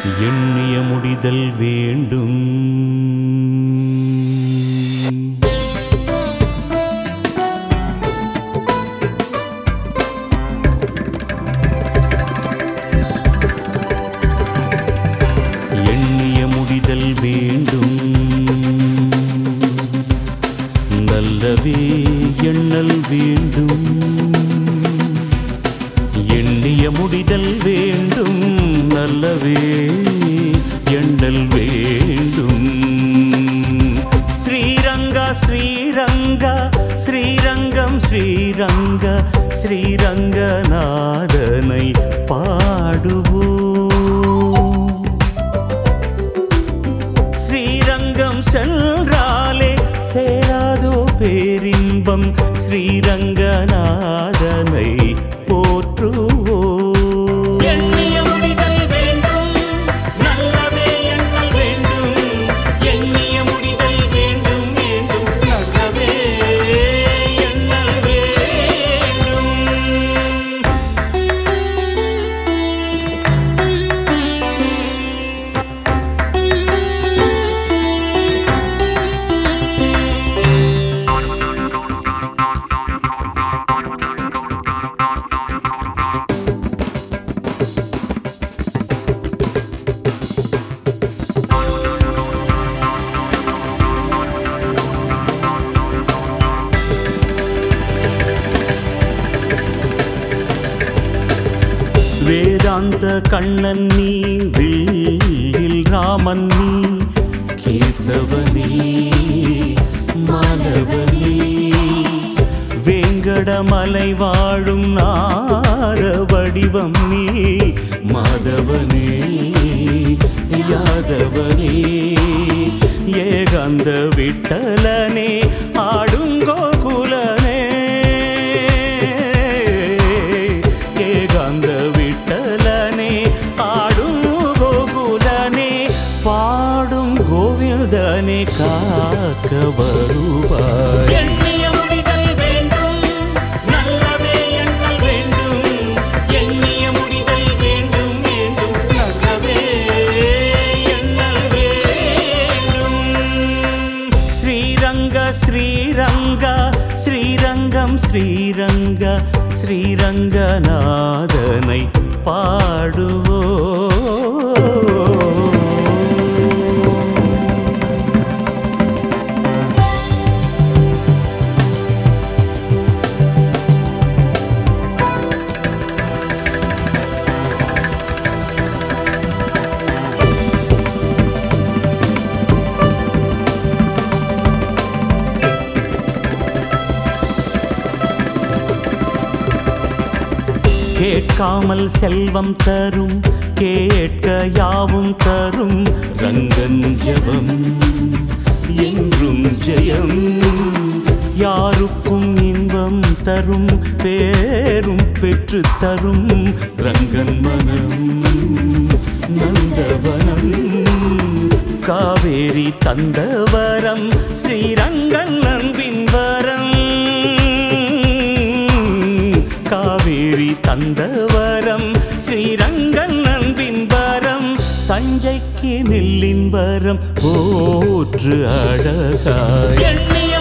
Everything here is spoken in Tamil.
எண்ணிய முடிதல் வேண்டும் எண்ணிய முடிதல் வேண்டும் நல்லவே எண்ணல் வேண்டும் எண்ணிய முடிதல் வேண்டும் நல்லவே எண்ணல் வேண்டும் ஸ்ரீரங்கா ஸ்ரீரங்கா ஸ்ரீரங்கம் ஸ்ரீரங்க ஸ்ரீரங்கநாதனை பாடுவோம் ஸ்ரீரங்கம் சென்றாலே சேராதோ பேரின்பம் ஸ்ரீரங்கநாதனை போற்றுவோம் எண்ணிய முடிதல் வேண்டும் நல்லவே எண்ணல் வேண்டும் எண்ணிய முடிதல் வேண்டும் வேண்டும் நல்லவே எண்ணல் வேண்டும் வேதாந்த கண்ணன் நீ வில்லில் ராமன் நீ கேசவனே மாலவனே வேங்கடமலை வாழும் நார வடிவம் நீ மாதவனே யாதவனே ஏகாந்த விட்டலனே ஆடுங்கோகுலனே ஏகாந்த விட்டலனே ஆடும் கோகுலனே பாடும் கோவிந்தனே காக்க வருவாய் எண்ணிய முடிதல் வேண்டும் நல்லவே எண்ணல் வேண்டும் எண்ணிய முடிதல் வேண்டும் வேண்டும் நல்லவே எண்ணல் வேண்டும் ஸ்ரீரங்க ஸ்ரீரங்க ஸ்ரீரங்கம் ஸ்ரீரங்க ஸ்ரீரங்கநாதனை பாடுவோ கேட்காமல் செல்வம் தரும் கேட்க யாவும் தரும் ரங்கன் ஜெபம் என்றும் ஜெயம் யாருக்கும் இன்பம் தரும் பேரும் பெற்று தரும் ரங்கன் மனம் நந்தவனம் காவேரி தந்தவரம் ஸ்ரீரங்கன் அன்பின் வரம் காவேரி தந்தவரம் ஸ்ரீரங்கன் அன்பின் வரம் தஞ்சைக்கு நெல்லின் வரம் போற்று அழகாய் எண்ணிய